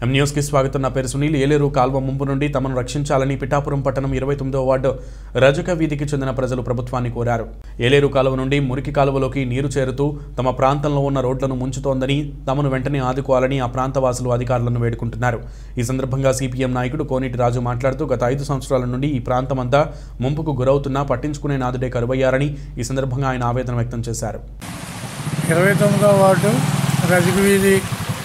ఎం న్యూస్కి స్వాగతం నా పేరు సునీల్ ఏలేరు కాల్వ ముంపు నుండి తమను రక్షించాలని పిఠాపురం పట్టణం ఇరవై తొమ్మిదో వార్డు రజక వీధికి చెందిన ప్రజలు ప్రభుత్వాన్ని కోరారు ఏలేరు కాలువ నుండి మురికి కాలువలోకి నీరు చేరుతూ తమ ప్రాంతంలో ఉన్న రోడ్లను ముంచుతోందని తమను వెంటనే ఆదుకోవాలని ఆ ప్రాంతవాసులు అధికారులను వేడుకుంటున్నారు ఈ సందర్భంగా సిపిఎం నాయకుడు కోనేటి రాజు మాట్లాడుతూ గత ఐదు సంవత్సరాల నుండి ఈ ప్రాంతమంతా ముంపుకు గురవుతున్నా పట్టించుకునే నాదుడే కరువయ్యారని ఈ సందర్భంగా ఆయన ఆవేదన వ్యక్తం చేశారు ఇరవై తొమ్మిదో వార్డు రజక వీధి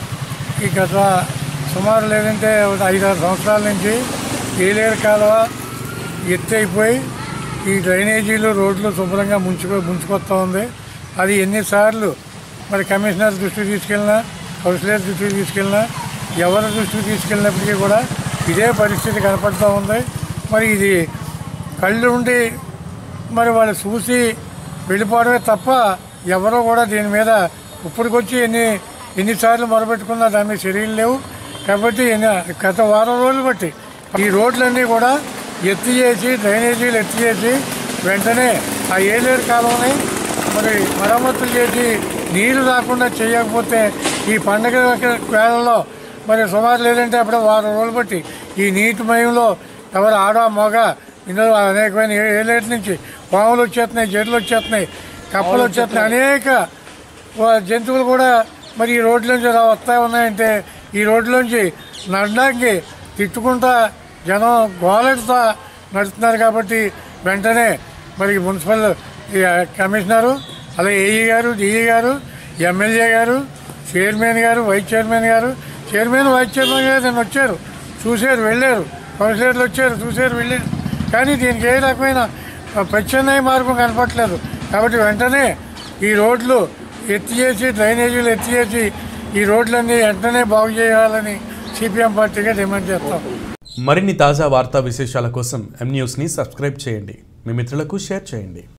ఈ గత సుమారు లేదంటే ఒక ఐదారు సంవత్సరాల నుంచి ఏలేరు కాలువ ఎత్తు అయిపోయి ఈ డ్రైనేజీలు రోడ్లు శుభ్రంగా ముంచుకో ముంచుకొస్తూ ఉంది అది ఎన్నిసార్లు మరి కమిషనర్ దృష్టికి తీసుకెళ్ళినా కౌన్సిలర్ దృష్టికి తీసుకెళ్ళినా ఎవరి దృష్టికి తీసుకెళ్ళినప్పటికీ కూడా ఇదే పరిస్థితి కనపడుతూ ఉంది మరి ఇది కళ్ళు ఉండి మరి వాళ్ళు చూసి వెళ్ళిపోవడమే తప్ప ఎవరో కూడా దీని మీద ఇప్పటికొచ్చి ఎన్ని ఎన్నిసార్లు మొరబెట్టుకున్నా దాని మీద చర్యలు లేవు కాబట్టి ఎన్ని- గత వారం రోజులు బట్టి ఈ రోడ్లన్నీ కూడా ఎత్తి చేసి డ్రైనేజీలు ఎత్తి చేసి వెంటనే ఆ ఏలేరు కాలువని మరి మరమ్మతులు చేసి నీళ్లు రాకుండా చేయకపోతే ఈ పండగ వేళల్లో మరి సుమారు లేదంటే అప్పుడే వారం రోజులు బట్టి ఈ నీటి మయంలో ఎవరు ఆడ మగ ఇందులో అనేకమైన ఏ- ఏలేటి నుంచి పాములు వచ్చేస్తున్నాయి జెర్లు వచ్చేస్తున్నాయి కప్పలు వచ్చేస్తున్నాయి అనేక వా- జంతువులు కూడా మరి ఈ రోడ్లోంచి రా- వస్తా ఉన్నాయంటే ఈ రోడ్లోంచి నడడానికి తిట్టుకుంటా జనం గోలెడుతా నడుస్తున్నారు కాబట్టి వెంటనే మరి మున్సిపల్ ఈ కమిషనరు అలాగే ఏఈ గారు డిఈ గారు ఎమ్మెల్యే గారు చైర్మన్ గారు వైస్ చైర్మన్ గారు చైర్మన్ వైస్ చైర్మన్ గారు నిన్న వచ్చారు చూశారు వెళ్ళారు కౌన్సిలర్లు వచ్చారు చూశారు వెళ్ళారు కానీ దీనికి ఏ రకమైన ప్రత్యామ్నాయ మార్గం కనపట్లేదు కాబట్టి వెంటనే ఈ రోడ్లు ఎత్తి చేసి డ్రైనేజీలు ఎత్తి చేసి ఈ రోడ్లన్నీ వెంటనే బాగు చేయాలని సిపిఎం పార్టీగా డిమాండ్ చేస్తాం మరిన్ని తాజా వార్తా విశేషాల కోసం ఎం న్యూస్ని సబ్స్క్రైబ్ చేయండి మీ మిత్రులకు షేర్ చేయండి